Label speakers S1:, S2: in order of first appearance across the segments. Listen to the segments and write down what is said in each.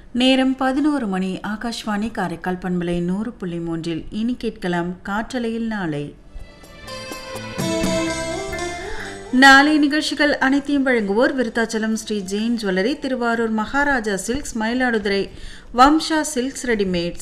S1: நேரம் பதினோரு மணி ஆகாஷ்வாணி காரைக்கால் பண்பலை நூறு புள்ளி மூன்றில் இனி கேட்கலாம் காற்றலையில் நாளை நாளை நிகழ்ச்சிகள் அனைத்தையும் வழங்குவோர் Virudhachalam Sri Jain jewellery Thiruvarur Maharaja silks Mayiladuthurai Vamsha silks readymades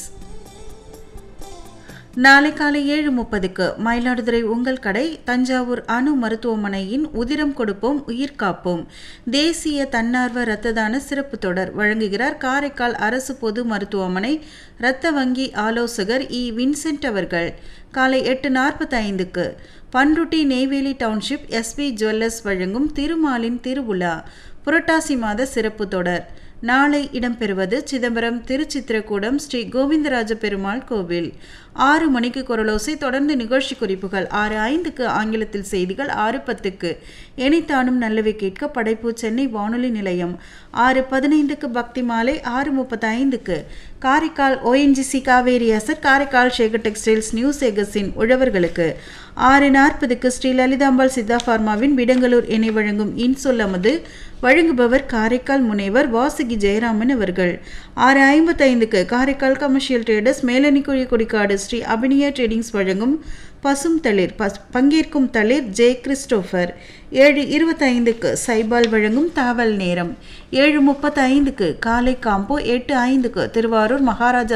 S1: நாளை காலை ஏழு முப்பதுக்கு மயிலாடுதுறை உங்கள் கடை தஞ்சாவூர் அணு மருத்துவமனையின் உதிரம் கொடுப்போம் உயிர் காப்போம் தேசிய தன்னார்வ இரத்த தான சிறப்பு தொடர் வழங்குகிறார் காரைக்கால் அரசு பொது மருத்துவமனை இரத்த வங்கி ஆலோசகர் இ வின்சென்ட் அவர்கள் காலை எட்டு நாற்பத்தைந்துக்கு Panruti Neyveli township SP jewellers வழங்கும் திருமாலின் திருவிழா புரட்டாசி மாத சிறப்பு தொடர் நாளை இடம்பெறுவது சிதம்பரம் திருச்சித்திரக்கூடம் ஸ்ரீ கோவிந்தராஜ பெருமாள் கோவில் ஆறு மணிக்கு குரலோசை தொடர்ந்து நிகழ்ச்சி குறிப்புகள் ஆறு ஐந்துக்கு ஆங்கிலத்தில் செய்திகள் ஆறு பத்துக்கு எனித்தானும் நல்லவை கேட்க படைப்பு சென்னை வானொலி நிலையம் ஆறு பதினைந்துக்கு பக்தி மாலை ஆறு முப்பத்தைந்துக்கு காரைக்கால் ஓஎன்ஜிசி காவேரி அசர் காரைக்கால் சேகர் டெக்ஸ்டைல்ஸ் நியூ சேகர்ஸின் உழவர்களுக்கு ஆறு நாற்பதுக்கு ஸ்ரீ லலிதாம்பாள் சித்தா ஃபார்மாவின் விடங்கலூர் இணை வழங்கும் இன்சொல் அமது வழங்குபவர் காரைக்கால் முனைவர் வாசுகி ஜெயராமன் அவர்கள் ஆறு ஐம்பத்தைந்துக்கு Karaikal commercial traders Melanikuzhi Kodikkadu Sri Abiniya tradings வழங்கும் பசும் தளிர் பஸ் பங்கேற்கும் தளிர் ஜே கிறிஸ்டோஃபர் ஏழு இருபத்தைந்துக்கு சைபால் வழங்கும் தாவல் நேரம் ஏழு முப்பத்தைந்துக்கு காலை காம்போ எட்டு ஐந்துக்கு திருவாரூர் மகாராஜா